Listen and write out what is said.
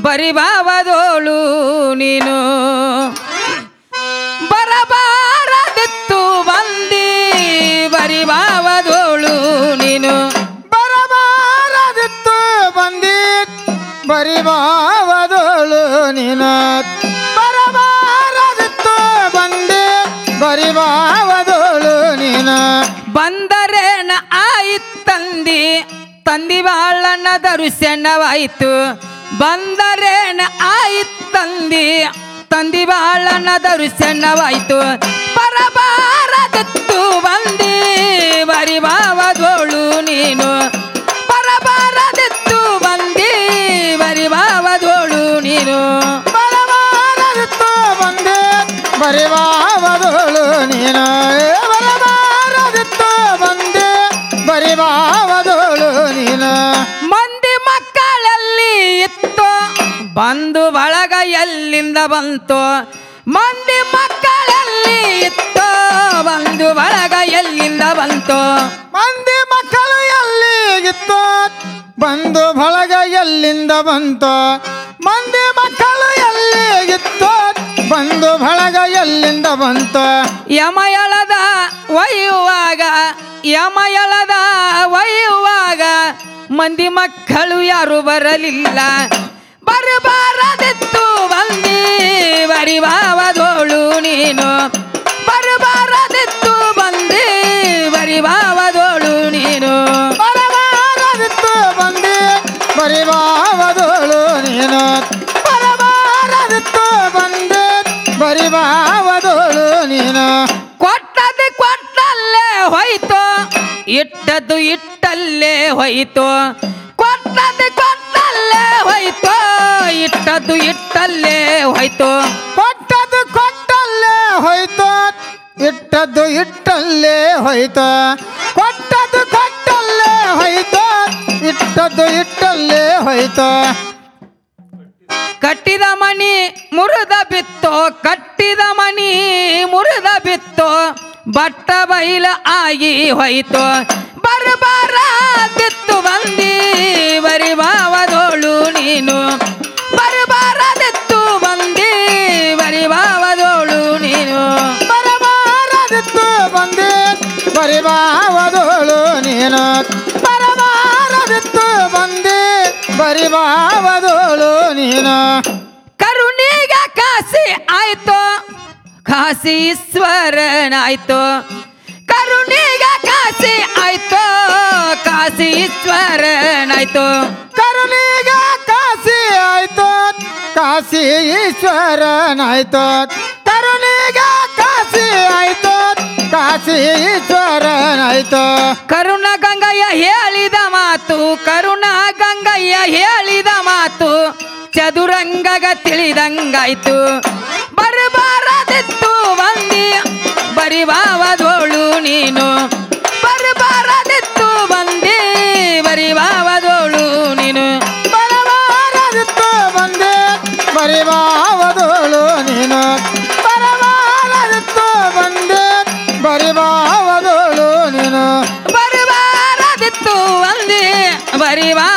ಬರಿಬಾವದೋಳು ನೀನು ಬರಬಾರದಿತ್ತು ಬಂದಿ ಬರಿಬಾವದೋಳು ನೀನು ಬರಬಾರದಿತ್ತು ಬಂದಿ ಬರಿಬಾವದೋಳು ನೀನು ಬರಬಾರದಿತ್ತು ಬಂದಿ ಬರಿಬಾವದೋಳು ನೀನು ಬಂದರೇನ ಆಯಿತಂದಿ ತಂದಿ ಬಾಳಣ್ಣ ದರುಶನವಾಯಿತು ಬಂದರೇನ ಆಯಿತಂದಿ ತಂದಿ ಬಾಳಣ್ಣ ದರುಶನವಾಯಿತು ಬರಬಾರದಿತ್ತು ಬಂದಿ ಬರಿಬಾವದೋಳು ನೀನು ಬರಬಾರದಿತ್ತು ಬಂದಿ ಬರಿಬಾವದೋಳು ನೀನು ಬರಬಾರದಿತ್ತು ಬಂದಿ ಬರಿಬಾವದೋಳು ನೀನು ಏ ಬರಬಾರದಿತ್ತು ಬಂದಿ ಬರಿಬಾವದೋಳು ನೀನು ಮಂದಿ ಮಕ್ಕಳಲ್ಲಿ ಇತ್ತು ಬಂದು ಬಳಗ ಎಲ್ಲಿಂದ ಬಂತು ಮಂದಿ ಮಕ್ಕಳಲ್ಲಿ ಇತ್ತು ಬಂದು ಬಳಗ ಎಲ್ಲಿಂದ ಬಂತು ಮಂದಿ ಮಕ್ಕಳು ಎಲ್ಲಿಗಿತ್ತು ಬಂದು ಬಳಗ ಎಲ್ಲಿಂದ ಬಂತು ಮಂದಿ ಮಕ್ಕಳು ಎಲ್ಲಿಗಿತ್ತು ಬಂದು ಬಳಗ ಎಲ್ಲಿಂದ ಬಂತು ಯಮ ಎಳದ ಒಯ್ಯುವಾಗ ಯಮ ಎಳದ ಒಯ್ಯುವಾಗ ಮಂದಿ ಮಕ್ಕಳು ಯಾರು ಬರಲಿಲ್ಲ ಬರಬಾರದಿತ್ತು ಬಂದಿ ಬರಿಬಾವದೋಳು ನೀನು ಬರಬಾರದಿತ್ತು ಬಂದಿ ಬರಿಬಾವದೋಳು ನೀನು ಬರಬಾರದಿತ್ತು ಬಂದಿ ಬರಿಬಾವದೋಳು ನೀನು ಬರಬಾರದಿತ್ತು ಬಂದಿ ಬರಿಬಾವದೋಳು ನೀನು ಕೊಟ್ಟದ್ದು ಕೊಟ್ಟಲ್ಲೇ ಹೋಯ್ತು ಇಟ್ಟದ್ದು ಇಟ್ಟಲ್ಲೇ ಹೋಯ್ತು ಕೊಟ್ಟದ್ದು ಕೊಟ್ಟಲ್ಲೇ ಹೋಯ್ತು ಇಟ್ಟದ್ದು ಇಟ್ಟಲ್ಲೇ ಹೋಯ್ತು ಕೊಟ್ಟದ್ದು ಕೊಟ್ಟಲ್ಲೇ ಹೋಯ್ತು ಇಟ್ಟದ್ದು ಇಟ್ಟಲ್ಲೇ ಹೋಯ್ತು ಕೊಟ್ಟದ್ದು ಕೊಟ್ಟಲ್ಲೇ ಹೋಯ್ತು ಇಟ್ಟದ್ದು ಇಟ್ಟಲ್ಲೇ ಹೋಯ್ತು ಕಟ್ಟಿದ ಮಣಿ ಮುರಿದ ಬಿತ್ತು ಕಟ್ಟಿದ ಮಣಿ ಮುರಿದ ಬಿತ್ತು ಬಟ್ಟ ಬೈಲ ಆಗಿ ಹೋಯ್ತು ಬರಬಾರದಿತ್ತು ಬಂದಿ ಬರಿಬಾವದೋಳು ನೀನು ಬರಬಾರದಿತ್ತು ಬಂದಿ ಬರಿಬಾವದೋಳು ನೀನು ಬರಬಾರದಿತ್ತು ಬಂದಿ ಬರಿಬಾವದೋಳು ನೀನು ಬರಬಾರದಿತ್ತು ಬಂದಿ ಬರಿಬಾವದೋಳು ನೀನು ಕರುಣಿಗ ಕಾಸಿ ಆಯ್ತು ಕಾಸಿ ಈಶ್ವರನಾಯ್ತು ಕರುಣಿಗ ಕಾಸಿ ಆಯ್ತು ಕಾಸಿ ಈಶ್ವರನಾಯ್ತು ಕರುಣಿಗ ಕಾಶಿ ಆಯ್ತು ಕಾಶಿ ಈಶ್ವರನಾಯ್ತು ಕರುಣಿಗ ಕಾಶಿ ಆಯ್ತು ಕಾಶಿ ಈಶ್ವರನಾಯ್ತು ಕರುಣ ಗಂಗಯ್ಯ ಹೇಳಿದ ಮಾತು ಕರುಣ ಗಂಗಯ್ಯ ಹೇಳಿದ ಮಾತು ಚದುರಂಗಗ ತಿಳಿದಂಗಾಯ್ತು ಬರಬಾರದಿತ್ತು ಬಂದಿ ಬರಿಬಾವದೋಳು ನೀನು ಬರಬಾರದಿತ್ತು ಬಂದಿ ಬರಿಬಾವದೋಳು ನೀನು ಬರಬಾರದಿತ್ತು ಬಂದೆ ಬರಿಬಾವದೋಳು ನೀನು ಬರಬಾರದಿತ್ತು ಬಂದೆ ಬರಿಬಾವದೋಳು ನೀನು ಬರಬಾರದಿತ್ತು ಬಂದಿ ಬರಿಬಾ